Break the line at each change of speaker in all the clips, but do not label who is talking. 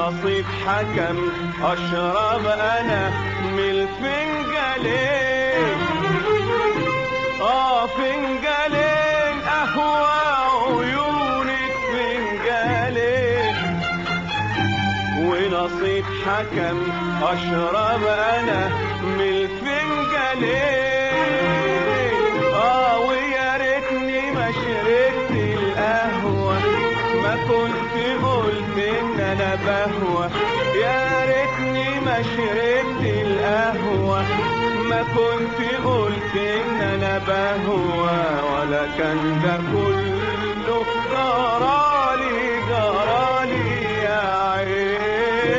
ونصيب حكم اشرب انا من الفنجالين اه فنجالين قهوة عيونك فنجالين ونصيب حكم اشرب انا من الفنجالين اه ويا ريتني ما شربت القهوة ما كنت قلت ان انا بهوى يا ريتني ما شربت القهوة ما كنت قلت ان انا بهوى ولا كان ده كله جرالي جرالي يا عين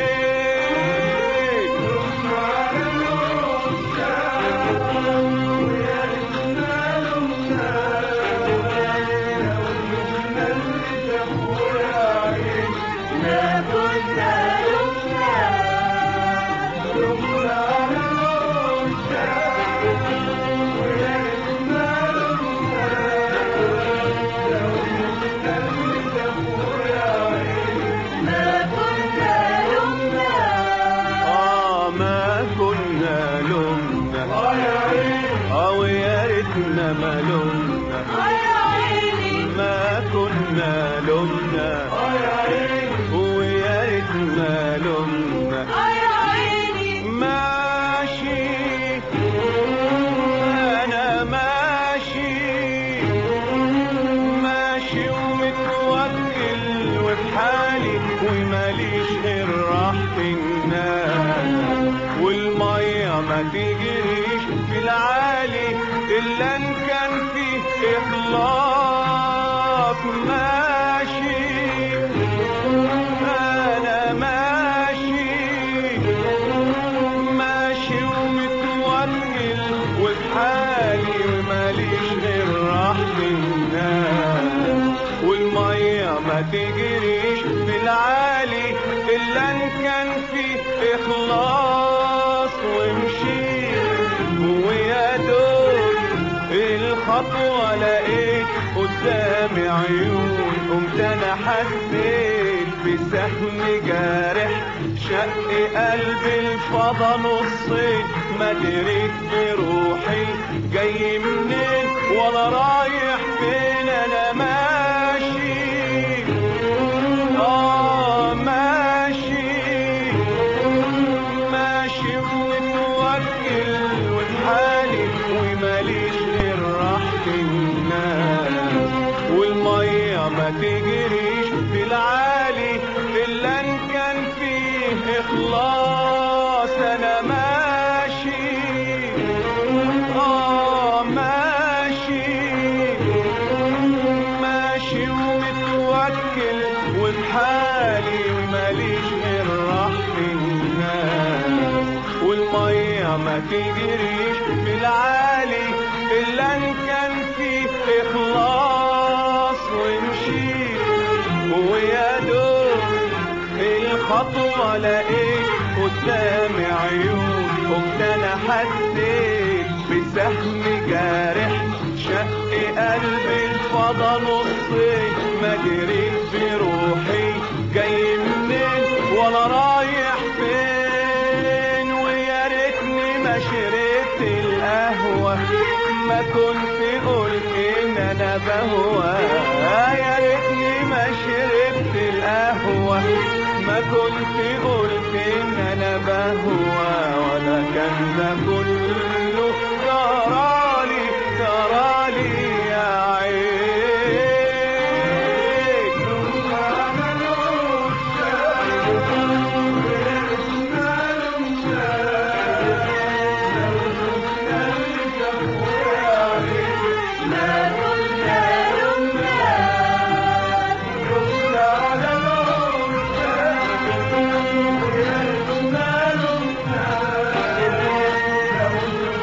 ما كنا ما كنا لمنا
اه ما كنا لمنا اه ويا ريتنا ما لمنا
يا عيني
ما كنا لمنا ويا ريتنا لمنا
يا عيني
ماشي انا ماشي ماشي ومتوكل وفي حالي وماليش غير راحة الناس والمية ما تجريش في العالي الا ان كان فيه اخلاص ماشي انا ماشي ماشي ومتوكل وفي حالي وماليش غير راحة الناس والمية ما تجريش في العالي إلا إن كان في إخلاص ومشيت ويا دوب الخطوة لقيت قدامي عيون قمت أنا حسيت بسهم جارح شق قلبي الفضا نصين ما دريت بروحي جاي منين ولا رايح فين انا ماشي اه ماشي ماشي ومتوكل وفي حالي وماليش غير راحة الناس والمية ما تجريش في العالي إلا إن كان فيه إخلاص أنا ماشي آه ماشي ماشي ومتوكل وفي حالي وماليش غير راحة الناس والمية ما تجريش في العالي إلا إن كان فيه إخلاص ومشيت ويا دوب الخطوة لقيت قدامي عيون قمت أنا حسيت بسهم جارح شق قلبي الفضا نصين ما جريت بروحي جاي منين ولا رايح فين ويا ريتني ما شربت القهوة ما كنت قلت ان انا بهوى يا ريتني ما شربت القهوة ما كنت قلت ان انا بهوى ولا كان ده كله جرالي جرالي يا عين
ما كنا لمنا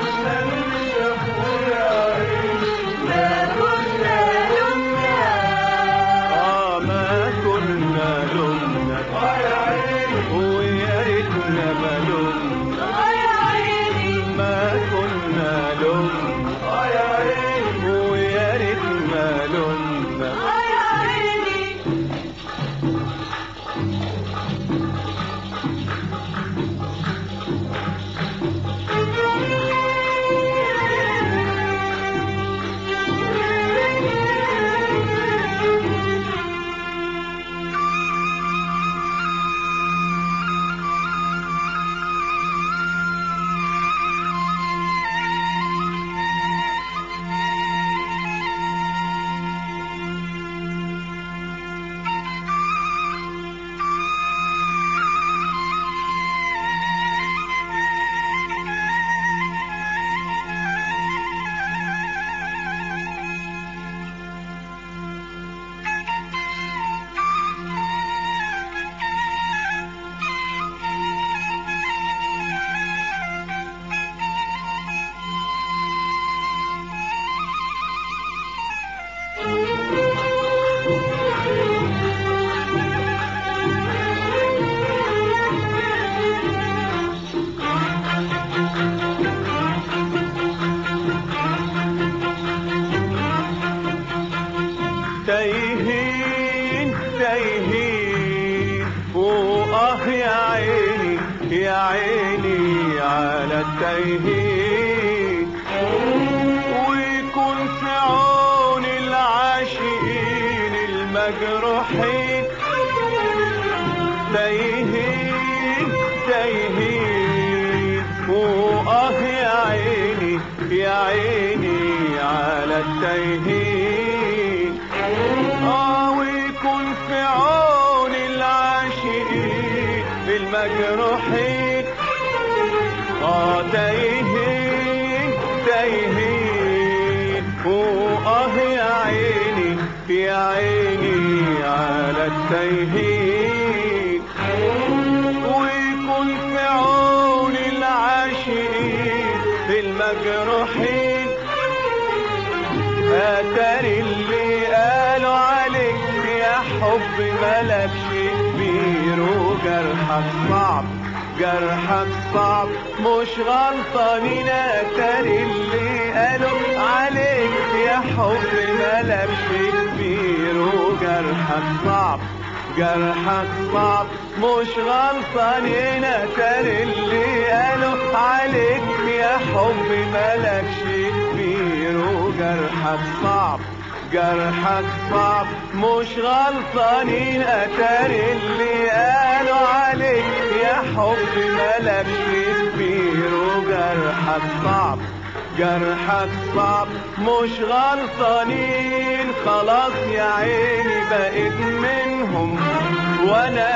تايهين تايهين وآه يا عيني يا عيني على التايهين ويكون في عون العاشقين المجروحين تايهين تايهين وآه يا عيني يا عيني على التايهين آه ويكون في عون العاشقين المجروحين آه تايهين تايهين وآه يا عيني يا عيني على التايهين ويكون في عون العاشقين المجروحين اتاري اللي قالوا عليك يا حب ملكش كبير وجرحك صعب جرحك صعب مش غلطانين اتاري اللي قالوا عليك يا حب ملكش كبير وجرحك صعب جرحك صعب مش غلطانين اتاري اللي قالوا عليك يا حب ملكش كبير وجرحك صعب جرحك صعب مش غلطانين اتاري اللي قالوا عليك يا حب ملكش كبير وجرحك صعب جرحك صعب مش غلطانين خلاص يا عيني بقيت منهم وانا